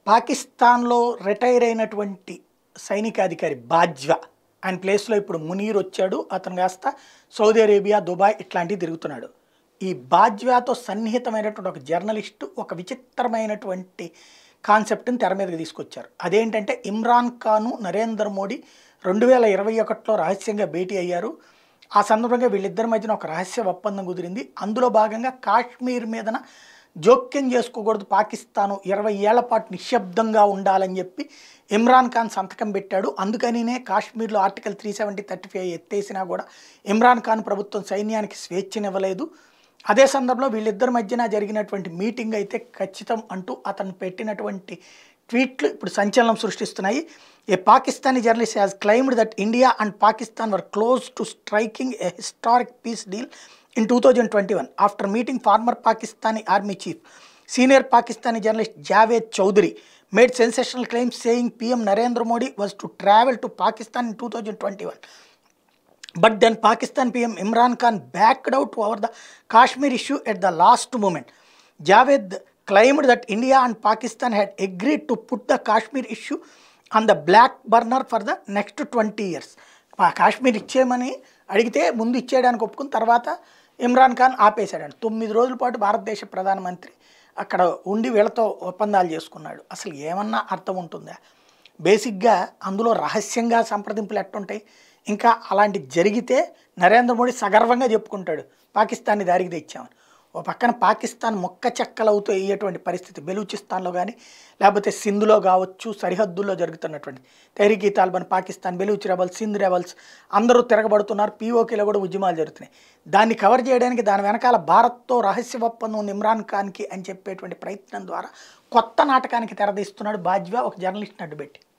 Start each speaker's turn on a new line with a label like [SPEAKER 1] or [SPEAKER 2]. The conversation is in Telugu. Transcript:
[SPEAKER 1] పాకిస్తాన్లో రిటైర్ అయినటువంటి సైనికాధికారి బాజ్వా ఆయన ప్లేస్లో ఇప్పుడు మునీర్ వచ్చాడు అతను కాస్త సౌదీ అరేబియా దుబాయ్ ఇట్లాంటివి తిరుగుతున్నాడు ఈ బాజ్వాతో సన్నిహితమైనటువంటి ఒక జర్నలిస్టు ఒక విచిత్రమైనటువంటి కాన్సెప్ట్ని తెర మీదకి తీసుకొచ్చారు అదేంటంటే ఇమ్రాన్ ఖాను నరేంద్ర మోడీ రెండు వేల ఇరవై ఒకటిలో రహస్యంగా భేటీ అయ్యారు ఆ సందర్భంగా వీళ్ళిద్దరి మధ్యన ఒక రహస్య ఒప్పందం కుదిరింది అందులో భాగంగా కాశ్మీర్ మీదన జోక్యం చేసుకోకూడదు పాకిస్తాను ఇరవై ఏళ్ల పాటు నిశ్శబ్దంగా ఉండాలని చెప్పి ఇమ్రాన్ ఖాన్ సంతకం పెట్టాడు అందుకనినే కాశ్మీర్లో article three seventy thirty five ఎత్తేసినా కూడా ఇమ్రాన్ ఖాన్ ప్రభుత్వం సైన్యానికి స్వేచ్ఛనివ్వలేదు అదే సందర్భంలో వీళ్ళిద్దరి మధ్యన జరిగినటువంటి మీటింగ్ అయితే ఖచ్చితం అంటూ అతను పెట్టినటువంటి ట్వీట్లు ఇప్పుడు సంచలనం సృష్టిస్తున్నాయి a Pakistani journalist has claimed that India and Pakistan were close to striking a historic peace deal in two thousand twenty one after meeting former Pakistani army chief senior Pakistani journalist Javed Chaudhry made sensational claims saying PM Narendra Modi was to travel to Pakistan in two thousand twenty one But then Pakistan PM Imran Khan backed out over the Kashmir issue at the last moment. Javed claimed that India and Pakistan had agreed to put the Kashmir issue on the black burner for the next 20 years. ఆ కాశ్మీర్ ఇచ్చేయమని అడిగితే ముందు ఇచ్చేయడానికి ఒప్పుకుని తర్వాత ఇమ్రాన్ ఖాన్ ఆపేశాడు తొమ్మిది రోజుల పాటు భారతదేశ ప్రధానమంత్రి అక్కడ ఉండి వీళ్ళతో ఒప్పందాలు చేసుకున్నాడు అసలు ఏమన్నా అర్థం ఉంటుందా బేసిక్గా అందులో రహస్యంగా సంప్రదింపులు ఎట్టుంటాయి ఇంకా అలాంటి జరిగితే నరేంద్ర మోడీ సగర్వంగా చెప్పుకుంటాడు పాకిస్తాన్ని దారికి తెచ్చామని ఓ పక్కన పాకిస్తాన్ మొక్క చెక్కలవుతూ అయ్యేటువంటి పరిస్థితి బెలూచిస్తాన్లో కానీ లేకపోతే సింధులో కావచ్చు సరిహద్దుల్లో జరుగుతున్నటువంటి తెహరీకి తాలిబాన్ పాకిస్తాన్ బెలూచి రెబల్స్ సింధ్ రెబల్స్ అందరూ తిరగబడుతున్నారు పీఓకేలో కూడా ఉద్యమాలు జరుగుతున్నాయి దాన్ని కవర్ చేయడానికి దాని వెనకాల భారత్తో రహస్య ఒప్పందం ఉంది ఇమ్రాన్ ఖాన్కి అని చెప్పేటువంటి ప్రయత్నం ద్వారా కొత్త నాటకానికి తెరదీస్తున్నాడు బాజ్వా ఒక జర్నలిస్ట్ని అడ్డుపెట్టి